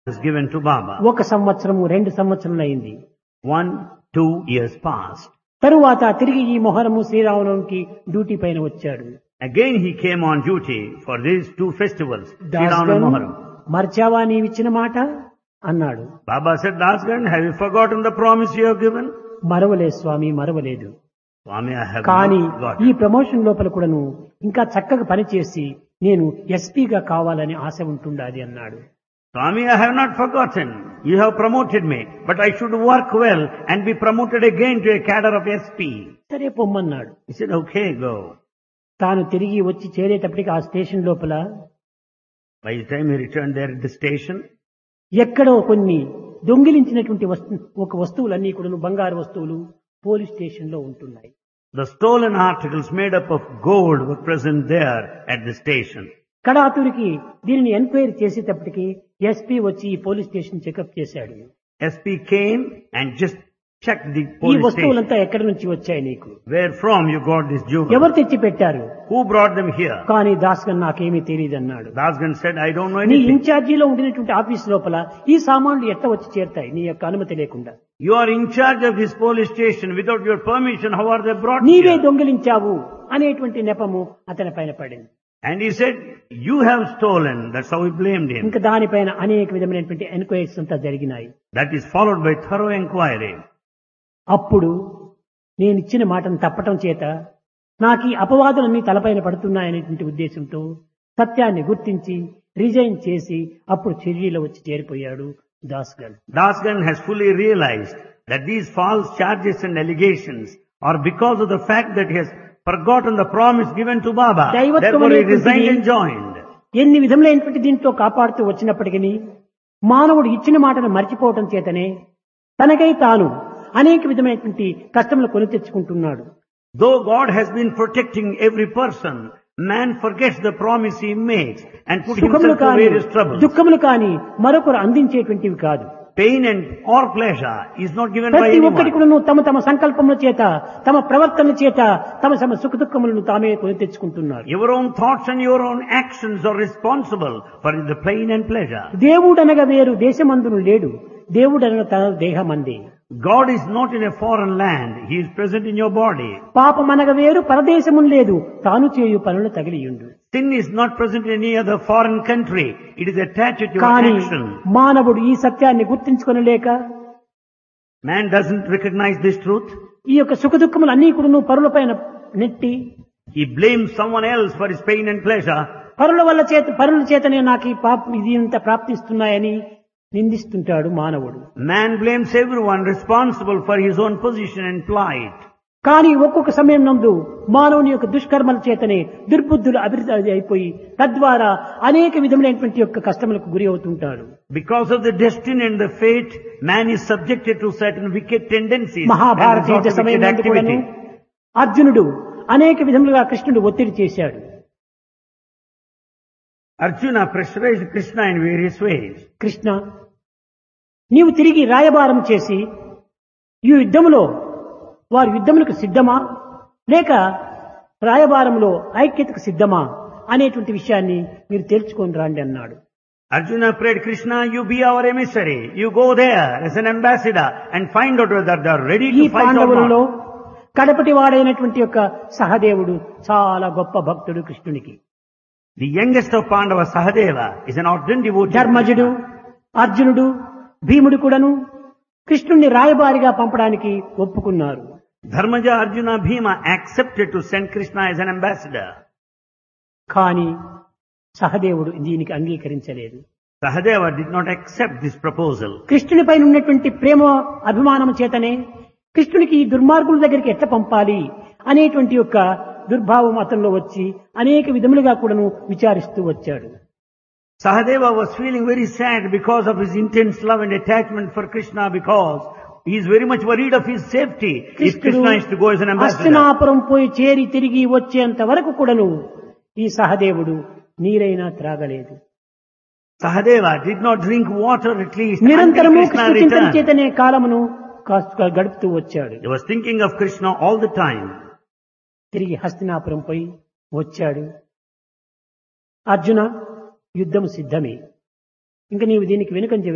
was given to Baba. ఒక సంవత్సరము రెండు సంవత్సరములు అయింది One, two years passed. తరువాత తిరిగి ఈ మొహరము శ్రీరామనవమికి డ్యూటీ పైన వచ్చాడు Again he came on duty for these two festivals, Sri Ram and దాస్గన్ Moharram. మర్చావా నీవిచ్చిన మాట అన్నాడు Baba said, Dasgan, have you forgotten the promise you have given? మరవలేదు స్వామి మరవలేదు Swami, I have కానీ not forgotten. ఈ ప్రమోషన్ లోపల కూడాను ఇంకా చక్కగా పనిచేసి నేను ఎస్పీగా కావాలని ఆశ ఉంటుండాది అన్నాడు Swami, I have not forgotten. You have promoted me, but I should work well and be promoted again to a cadre of SP. సరే పొమ్మన్నాడు He said, okay, go. తాను తిరిగి వచ్చి చేరేటప్పటికి ఆ స్టేషన్ లోపల By the time he returned there at the station, ఎక్కడో కొన్ని దొంగిలించినటువంటి వస్తు ఒక వస్తువులన్నీ కూడా బంగారు వస్తువులు పోలీస్ స్టేషన్ లో ఉంటున్నాయి the stolen articles made up of gold were present there at the station. కడాతురికి దీనిని ఎంక్వైరీ చేసేటప్పటికి ఎస్పీ వచ్చి ఈ పోలీస్ స్టేషన్ చెకప్ చేశాడు SP came and just checked the ఈ police station. వస్తువులంతా ఎక్కడి నుంచి వచ్చాయి నీకు Where from you got this jewel? ఎవరు తెచ్చి పెట్టారు Who brought them here? కానీ దాస్గన్ నాకేమీ తెలియదు అన్నాడు Dasgan said, I don't know నీ anything. ఇన్ఛార్జీలో ఉండినటువంటి ఆఫీస్ లోపల ఈ సామాన్లు ఎట్ట వచ్చి చేరుతాయి నీ యొక్క అనుమతి లేకుండా You are in charge of this police station. Without your permission, how are they brought నీవే here? దొంగిలించావు అనేటువంటి నెపము అతని పైన పడింది And he said, you have stolen. That's how he blamed him. ఇంకా దానిపైన అనేక విధమైనటువంటి ఎంక్వైరీస్ అంతా జరిగినాయి That is followed by thorough inquiry. అప్పుడు నేను ఇచ్చిన మాటను తప్పటం చేత నాకు ఈ అపవాదులన్నీ తలపైన పడుతున్నాయనేటువంటి ఉద్దేశంతో సత్యాన్ని గుర్తించి రిజైన్ చేసి అప్పుడు చెర్రీలో వచ్చి చేరిపోయాడు దాస్గల్ Dasgan has fully realized that these false charges and allegations are because of the fact that he has forgotten the promise given to Baba. దైవత్వం Therefore he అనేటువంటిది- resigned and joined. ఎన్ని విధములైనటువంటి దీంట్లో కాపాడుతూ వచ్చినప్పటికీ మానవుడు ఇచ్చిన మాటను మర్చిపోవటం చేతనే తనకై తాను అనేక విధమైనటువంటి కష్టములు కొని తెచ్చుకుంటున్నాడు Though God has been protecting every person, man forgets the promise he makes and put సుఖములు himself to కాని various troubles. దుఃఖములు కాని మరొకరు అందించేటువంటివి కాదు Pain and or pleasure is not given by ప్రతి ఒక్కటి anyone. కూడా తమ తమ సంకల్పముల చేత తమ ప్రవర్తన చేత తమ తమ సుఖ దుఃఖములను తామే కొని తెచ్చుకుంటున్నారు Your own thoughts and your own actions are responsible for the pain and pleasure. దేవుడనగా వేరు దేశమందును లేడు దేవుడనగా తన దేహమంది God is not in a foreign land. He is present in your body. పాపమనగా వేరు పరదేశమును లేదు తాను చేయు పనులు తగిలియుండు Sin is not present in any other foreign country. It is attached to your కానీ action. మానవుడు ఈ సత్యాన్ని గుర్తించుకొనలేక Man doesn't recognize this truth. ఈ యొక్క సుఖ దుఃఖములు అన్ని కూడా పరుల పైన నెట్టి He blames someone else for his pain and pleasure. పరుల వల్ల చేత పరుల చేతనే నాకు ఈ పాప ఇది ఇంత ప్రాప్తిస్తున్నాయని నిందిస్తుంటాడు మానవుడు Man blames everyone responsible for his own position and plight. కానీ ఒక్కొక్క సమయం నందు మానవుని యొక్క దుష్కర్మల చేతనే దుర్బుద్ధులు అభివృద్ధి అయిపోయి తద్వారా అనేక విధములైనటువంటి యొక్క కష్టములకు గురి అవుతుంటాడు Because of the destiny and the fate, man is subjected to certain wicked tendencies. Mahabharata and యుద్ధ resort to సమయం wicked నందు కూడాను activity. అర్జునుడు అనేక విధములుగా కృష్ణుడు ఒత్తిడి చేశాడు Arjuna pressurized Krishna in various ways. Krishna నీవు తిరిగి రాయబారం చేసి ఈ యుద్ధములో వారి యుద్ధములకు సిద్ధమా లేక రాయబారంలో ఐక్యతకు సిద్ధమా అనేటువంటి విషయాన్ని మీరు తేల్చుకొని రాండి అన్నాడు Arjuna prayed, Krishna, you be our emissary. You go there as an ambassador and find out whether they are ready ఈ to fight or పాండవులలో not. కడపటి వాడైనటువంటి యొక్క సహదేవుడు చాలా గొప్ప భక్తుడు కృష్ణునికి The youngest of Pandava, Sahadeva, is an ardent devotee. of ధర్మజుడు Krishna. అర్జునుడు భీముడు కూడాను కృష్ణుణ్ణి రాయబారిగా పంపడానికి ఒప్పుకున్నారు Dharmaja, Arjuna, Bhima accepted to send Krishna as an ambassador. కానీ సహదేవుడు దీనికి అంగీకరించలేదు Sahadeva did not accept this proposal. కృష్ణునిపైన ఉన్నటువంటి ప్రేమ అభిమానం చేతనే కృష్ణునికి ఈ దుర్మార్గుల దగ్గరికి ఎట్లా పంపాలి అనేటువంటి యొక్క దుర్భావం అతనిలో వచ్చి అనేక విధములుగా కూడాను విచారిస్తూ వచ్చాడు Sahadeva was feeling very sad because of his intense love and attachment for Krishna because he is very much worried of his safety if కృష్ణుడు Krishna is to go as an ambassador. Hastinapuram పోయి చేరి తిరిగి వచ్చేంత వరకు కూడాను ఈ సహదేవుడు నీరైనా త్రాగలేదు Sahadeva did not drink water at least until నిరంతరము Krishna కృష్ణ చింతన returned. చేతనే కాలమును కాస్త గడుపుతూ వచ్చాడు He was thinking of Krishna all the time. తిరిగి హస్తినాపురం పోయి వచ్చాడు అర్జున యుద్ధం సిద్ధమే ఇంక నీవు దీనికి వెనుకంజ